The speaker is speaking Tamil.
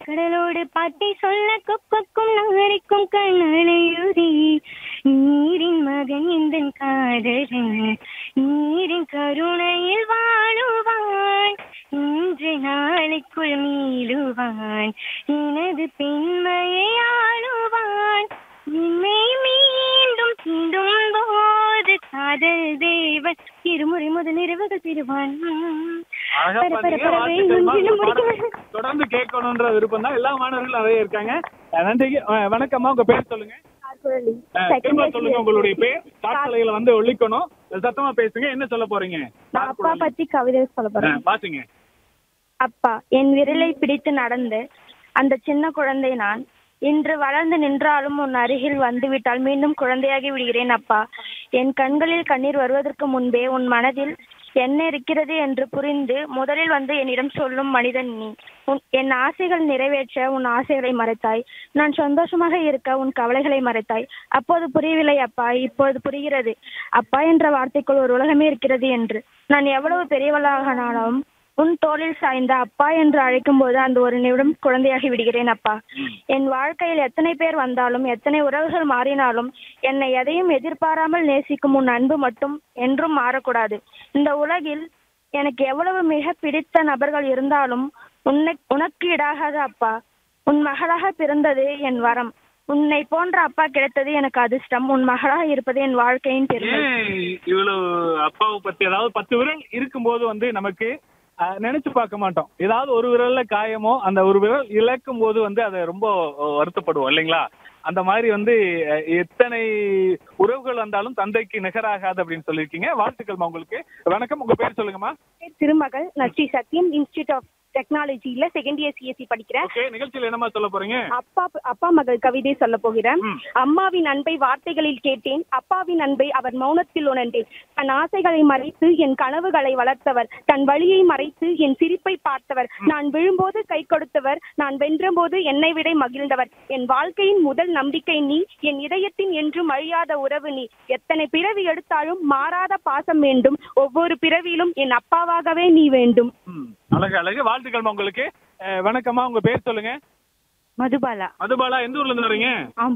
கடலோடு பாட்டை சொல்ல கொக்கும் நாரிக்கும் கண்ணலையுதி நீரின் மகன் இந்த காதலன் நீரின் கருணையில் வாழுவான் இன்று நாளைக்குள் மீளுவான் எனது பெண்மையை ஆளுவான் என்னை மீண்டும் தீண்டும் போது காதல் தேவன் இருமுறை முதல் இரவுகள் திருவான் அழகா பர, பர, பாத்தீங்க. பர, வாழ்த்துக்கள்மா. இன்னும் இந்த பாடல் முடிக்கல. தொடர்ந்து கேட்கணுன்ற விருப்பம் தான் எல்லா மாணவர்களும் நிறைய இருக்காங்க அஹ் நன்றி அஹ் வணக்கம்மா உங்க பேர் சொல்லுங்க அஹ் திரும்ப சொல்லுங்க உங்களுடைய பேர் காற்றலையில வந்து ஒழிக்கணும் சத்தமா பேசுங்க என்ன சொல்ல போறீங்க நான் அப்பா பத்தி கவிதை சொல்ல போறேன் அஹ் பாத்துங்க அப்பா என் விரலை பிடித்து நடந்து அந்த சின்ன குழந்தை நான் இன்று வளர்ந்து நின்றாலும் உன் அருகில் வந்துவிட்டால் மீண்டும் குழந்தையாகி விடுகிறேன் அப்பா என் கண்களில் கண்ணீர் வருவதற்கு முன்பே உன் மனதில் என்ன இருக்கிறது என்று புரிந்து முதலில் வந்து என்னிடம் சொல்லும் மனிதன் நீ உன் என் ஆசைகள் நிறைவேற்ற உன் ஆசைகளை மறைத்தாய் நான் சந்தோஷமாக இருக்க உன் கவலைகளை மறைத்தாய் அப்போது புரியவில்லை அப்பா இப்போது புரிகிறது அப்பா என்ற வார்த்தைக்குள் ஒரு உலகமே இருக்கிறது என்று நான் எவ்வளவு பெரியவளாகனாலும் உன் தோளில் சாய்ந்த அப்பா என்று அழைக்கும் போது அந்த ஒரு நிமிடம் குழந்தையாகி விடுகிறேன் அப்பா என் வாழ்க்கையில் எத்தனை பேர் வந்தாலும் எத்தனை உறவுகள் மாறினாலும் என்னை எதையும் எதிர்பாராமல் நேசிக்கும் உன் அன்பு மட்டும் என்றும் மாறக்கூடாது இந்த உலகில் எனக்கு எவ்வளவு மிக பிடித்த நபர்கள் இருந்தாலும் உன்னை உனக்கு இடாகாத அப்பா உன் மகளாக பிறந்தது என் வரம் உன்னை போன்ற அப்பா கிடைத்தது எனக்கு அதிர்ஷ்டம் உன் மகளாக இருப்பது என் வாழ்க்கையின் பெருமை ஏன் இவ்வளவு அப்பாவை பத்தி அதாவது பத்து விரல் இருக்கும்போது வந்து நமக்கு அஹ், நினைச்சு பார்க்க மாட்டோம் ஏதாவது ஒரு விரல்ல காயமோ அந்த ஒரு விரல் இழக்கும் போது வந்து அதை ரொம்ப அஹ், வருத்தப்படுவோம் இல்லைங்களா அந்த மாதிரி வந்து அஹ், எத்தனை உறவுகள் வந்தாலும் தந்தைக்கு நிகராகாது அப்படின்னு சொல்லியிருக்கீங்க வாழ்த்துக்கள்மா உங்களுக்கு வணக்கம் உங்க பேர் சொல்லுங்கம்மா திருமகள் நான் ஸ்ரீ சத்யம் இன்ஸ்டியூட் ஆஃப் டெக்னாலஜியில செகண்ட் இயர் சிஎஸ்சி படிக்கிறேன் ஓகே நிகழ்ச்சியில் என்னமா சொல்ல போறீங்க அப்பா அப்பா மகள் கவிதை சொல்ல போகிறேன் ம். அம்மாவின் அன்பை வார்த்தைகளில் கேட்டேன் அப்பாவின் அன்பை அவர் மௌனத்தில் உணர்ந்தேன் தன் ஆசைகளை மறைத்து என் கனவுகளை வளர்த்தவர் தன் வழியை மறைத்து என் சிரிப்பை பார்த்தவர் நான் விழும்போது கை கொடுத்தவர் நான் வென்றபோது என்னை விட மகிழ்ந்தவர் என் வாழ்க்கையின் முதல் நம்பிக்கை நீ என் இதயத்தின் என்றும் அழியாத உறவு நீ எத்தனை பிறவி எடுத்தாலும் மாறாத பாசம் வேண்டும் ஒவ்வொரு பிறவியிலும் என் அப்பாவாகவே நீ வேண்டும் ம், அழகு அழகு வாழ்த்துக்கள்மா உங்களுக்கு அஹ், வணக்கம்மா உங்க பேர் சொல்லுங்க மதுபாலா மதுபாலா எந்த ஊர்ல இருந்து வரீங்க